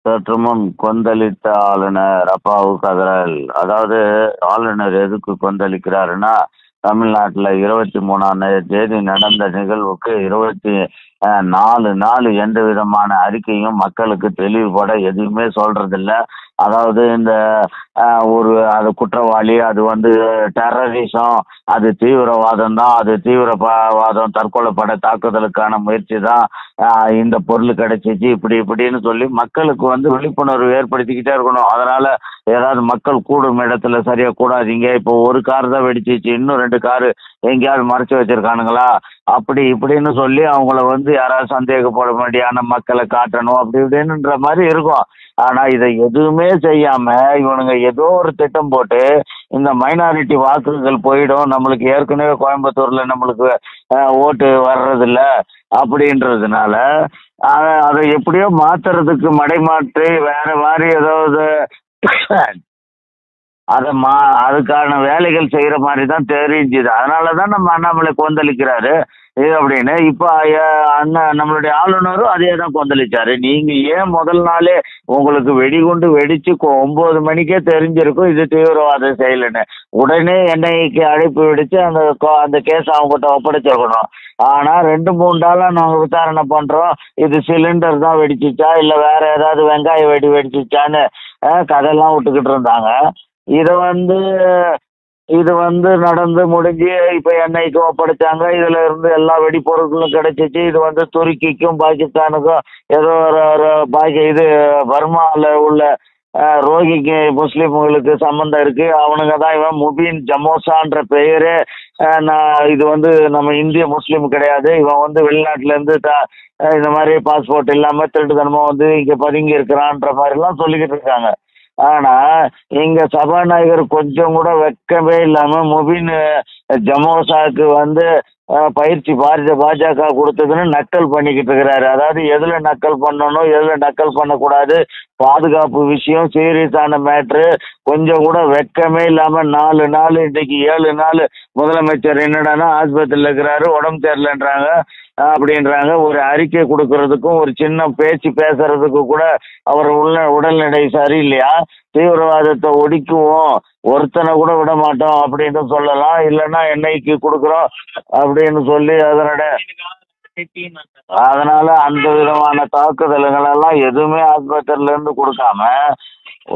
சற்று முன் கொந்தளித்த ஆளுநர் அப்பாவு கதறல் அதாவது ஆளுநர் எதுக்கு கொந்தளிக்கிறாருன்னா தமிழ்நாட்டில் இருபத்தி மூணாம் தேதி நடந்த நிகழ்வுக்கு இருபத்தி அஹ், நாலு நாலு எந்த விதமான அறிக்கையும் மக்களுக்கு தெளிவுபட எதுவுமே சொல்றதில்ல அதாவது இந்த அஹ், ஒரு அது குற்றவாளி அது வந்து டெரரிசம் அது தீவிரவாதம் தான் அது தீவிரவாதம் தற்கொலைப்பட தாக்குதலுக்கான முயற்சி தான் ஆஹ் இந்த பொருள் கிடைச்சிச்சு இப்படி இப்படின்னு சொல்லி மக்களுக்கு வந்து விழிப்புணர்வு ஏற்படுத்திக்கிட்டே இருக்கணும் அதனால ஏதாவது மக்கள் கூடும் இடத்துல சரியா கூடாதீங்க இப்போ ஒரு கார் தான் வெடிச்சிச்சு இன்னும் ரெண்டு காரு எங்கேயாவது மறைச்சு வச்சிருக்கானுங்களா அப்படி இப்படின்னு சொல்லி அவங்கள வந்து யாராவது சந்தேகப்பட வேண்டியான மக்களை காட்டணும் அப்படி இப்படின்னுன்ற மாதிரி இருக்கும் ஆனா இதை எதுவுமே செய்யாம இவனுங்க ஏதோ ஒரு திட்டம் போட்டு இந்த மைனாரிட்டி வாக்குகள் போயிடும் நம்மளுக்கு ஏற்கனவே கோயம்புத்தூர்ல நம்மளுக்கு அஹ், ஓட்டு வர்றதில்ல அப்படின்றதுனால அஹ், அதை எப்படியோ மாத்துறதுக்கு மடைமாற்றி வேற மாதிரி ஏதாவது அதை மா அதுக்கான வேலைகள் செய்யற மாதிரி தான் தெரிஞ்சுது அதனால தான் நம்ம அண்ணாமலை கொந்தளிக்கிறாரு இது அப்படின்னு இப்போ அண்ணன் நம்மளுடைய ஆளுநரும் அதே தான் கொந்தளிச்சாரு நீங்க ஏன் முதல் நாளே உங்களுக்கு வெடிகுண்டு வெடிச்சு கொ- ஒன்பது மணிக்கே தெரிஞ்சிருக்கும் இது தீவிரவாத செயலுன்னு உடனே என்ஐக்கு அழைப்பு விடுத்து அந்த கொ- அந்த கேஸ் அவங்ககிட்ட ஒப்படைச்சிருக்கணும் ஆனா ரெண்டு மூணு நாளா நாங்க விசாரணை பண்றோம் இது சிலிண்டர் தான் வெடிச்சிச்சா இல்ல வேற ஏதாவது வெங்காய வெடி வெடிச்சிச்சான்னு அஹ், கதையெல்லாம் விட்டுக்கிட்டு இருந்தாங்க இதை வந்து இது வந்து நடந்து முடிஞ்சு இப்போ எண்ணெய்க்கு ஒப்படைச்சாங்க இதுல இருந்து எல்லா வெடிப்பொருட்களும் கிடைச்சிச்சு இது வந்து துருக்கிக்கும் பாகிஸ்தானுக்கும் ஏதோ ஒரு ஒரு பாக்கி இது பர்மாவில் உள்ள அஹ், ரோஹிங்க முஸ்லீம்களுக்கு சம்மந்தம் இருக்கு அவனுங்க தான் இவன் முபீன் ஜமோசான்ற பெயரே அஹ், நான் இது வந்து நம்ம இந்திய முஸ்லீம் கிடையாது இவன் வந்து வெளிநாட்டுல இருந்து த அஹ், இந்த மாதிரி பாஸ்போர்ட் இல்லாம திருட்டுத்தனமா வந்து இங்க பதுங்கி இருக்கிறான்ற மாதிரிலாம் சொல்லிக்கிட்டு இருக்காங்க ஆனா இங்க சபாநாயகர் கொஞ்சம் கூட வெக்கமே இல்லாம முபின் ஜமோசாக்கு வந்து அஹ், பயிற்சி பாரதிய பாஜக கொடுத்ததுன்னு நக்கல் பண்ணிக்கிட்டு இருக்கிறாரு அதாவது எதுல நக்கல் பண்ணணும் எதுல நக்கல் பண்ணக்கூடாது பாதுகாப்பு விஷயம் சீரியஸான மேட்ரு கொஞ்சம் கூட வெக்கமே இல்லாம நாலு நாள் இன்னைக்கு ஏழு நாள் முதலமைச்சர் என்னடான்னா ஆஸ்பத்திரியில் இருக்கிறாரு உடம்பு சரியில்லைன்றாங்க அஹ், அப்படின்றாங்க ஒரு அறிக்கை கொடுக்கறதுக்கும் ஒரு சின்ன பேச்சு பேசுறதுக்கு கூட அவர் உள்ள உடல்நிலை சரியில்லையா தீவிரவாதத்தை ஒடுக்குவோம் ஒருத்தனை கூட விட மாட்டோம் அப்படின்னு சொல்லலாம் இல்லைன்னா என்னைக்கு கொடுக்குறோம் அப்படின்னு சொல்லி அதனோட அதனால அந்த விதமான தாக்குதல்கள் எல்லாம் எதுவுமே ஆஸ்பத்திரியில இருந்து கொடுக்காம